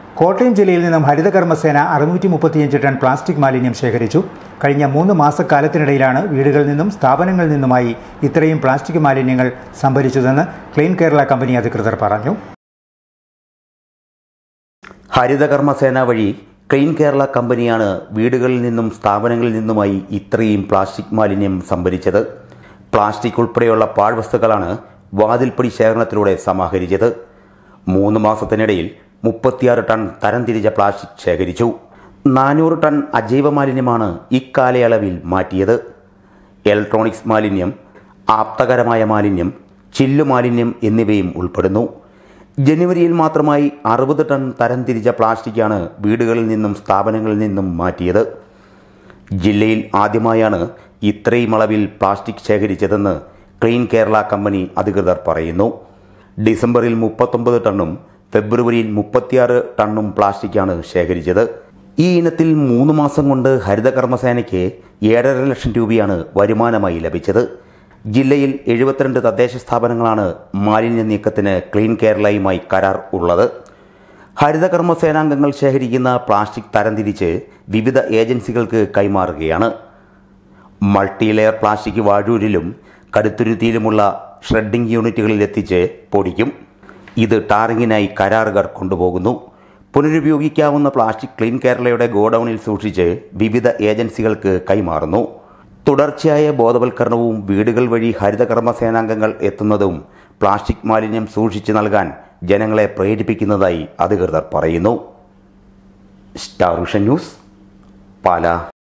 കോട്ടയം ജില്ലയിൽ നിന്നും ഹരിതകർമ്മസേന അറുന്നൂറ്റി മുപ്പത്തിയഞ്ച് ടൺ പ്ലാസ്റ്റിക് മാലിന്യം ശേഖരിച്ചു കഴിഞ്ഞ മൂന്ന് മാസക്കാലത്തിനിടയിലാണ് വീടുകളിൽ നിന്നും സ്ഥാപനങ്ങളിൽ നിന്നുമായി ഇത്രയും പ്ലാസ്റ്റിക് മാലിന്യങ്ങൾ സംഭരിച്ചതെന്ന് ക്ലീൻ കേരള കമ്പനി അധികൃതർ പറഞ്ഞു ഹരിതകർമ്മസേന വഴി ക്ലീൻ കേരള കമ്പനിയാണ് വീടുകളിൽ നിന്നും സ്ഥാപനങ്ങളിൽ നിന്നുമായി ഇത്രയും പ്ലാസ്റ്റിക് മാലിന്യം സംഭരിച്ചത് പ്ലാസ്റ്റിക് ഉൾപ്പെടെയുള്ള പാഴ്വസ്തുക്കളാണ് വാതിൽപ്പടി ശേഖരണത്തിലൂടെ സമാഹരിച്ചത് മൂന്ന് മാസത്തിനിടയിൽ മുപ്പത്തിയാറ് ടൺ തരംതിരിച്ച പ്ലാസ്റ്റിക് ശേഖരിച്ചു നാനൂറ് ടൺ അജൈവ മാലിന്യമാണ് ഇക്കാലയളവിൽ മാറ്റിയത് ഇലക്ട്രോണിക്സ് മാലിന്യം ആപ്തകരമായ മാലിന്യം ചില്ലു മാലിന്യം എന്നിവയും ഉൾപ്പെടുന്നു ജനുവരിയിൽ മാത്രമായി അറുപത് ടൺ തരംതിരിച്ച പ്ലാസ്റ്റിക്കാണ് വീടുകളിൽ നിന്നും സ്ഥാപനങ്ങളിൽ നിന്നും മാറ്റിയത് ജില്ലയിൽ ആദ്യമായാണ് ഇത്രയും അളവിൽ പ്ലാസ്റ്റിക് ശേഖരിച്ചതെന്ന് ക്ലീൻ കേരള കമ്പനി അധികൃതർ പറയുന്നു ഡിസംബറിൽ മുപ്പത്തൊമ്പത് ടണ്ണും ഫെബ്രുവരിയിൽ മുപ്പത്തിയാറ് ടണ്ണും പ്ലാസ്റ്റിക്കാണ് ശേഖരിച്ചത് ഈ ഇനത്തിൽ മൂന്ന് മാസം കൊണ്ട് ഹരിതകർമ്മസേനയ്ക്ക് ഏഴര ലക്ഷം രൂപയാണ് വരുമാനമായി ലഭിച്ചത് ജില്ലയിൽ എഴുപത്തിരണ്ട് തദ്ദേശ സ്ഥാപനങ്ങളാണ് മാലിന്യ നീക്കത്തിന് ക്ലീൻ കേരളയുമായി കരാർ ഉള്ളത് ഹരിതകർമ്മ സേനാംഗങ്ങൾ ശേഖരിക്കുന്ന പ്ലാസ്റ്റിക് തരംതിരിച്ച് വിവിധ ഏജൻസികൾക്ക് കൈമാറുകയാണ് മൾട്ടി ലെയർ പ്ലാസ്റ്റിക് വാഴൂരിലും കടുത്തുരുത്തിയിലുമുള്ള ഷ്രെഡിംഗ് യൂണിറ്റുകളിൽ എത്തിച്ച് പൊടിക്കും ഇത് ടാറിങ്ങിനായി കരാറുകാർ കൊണ്ടുപോകുന്നു പുനരുപയോഗിക്കാവുന്ന പ്ലാസ്റ്റിക് ക്ലീൻ കേരളയുടെ ഗോഡൌണിൽ സൂക്ഷിച്ച് വിവിധ ഏജൻസികൾക്ക് കൈമാറുന്നു തുടർച്ചയായ ബോധവൽക്കരണവും വീടുകൾ വഴി ഹരിതകർമ്മ സേനാംഗങ്ങൾ എത്തുന്നതും പ്ലാസ്റ്റിക് മാലിന്യം സൂക്ഷിച്ചു നൽകാൻ ജനങ്ങളെ പ്രേരിപ്പിക്കുന്നതായി അധികൃതർ പറയുന്നു സ്റ്റാർ വിഷൻ ന്യൂസ് പാല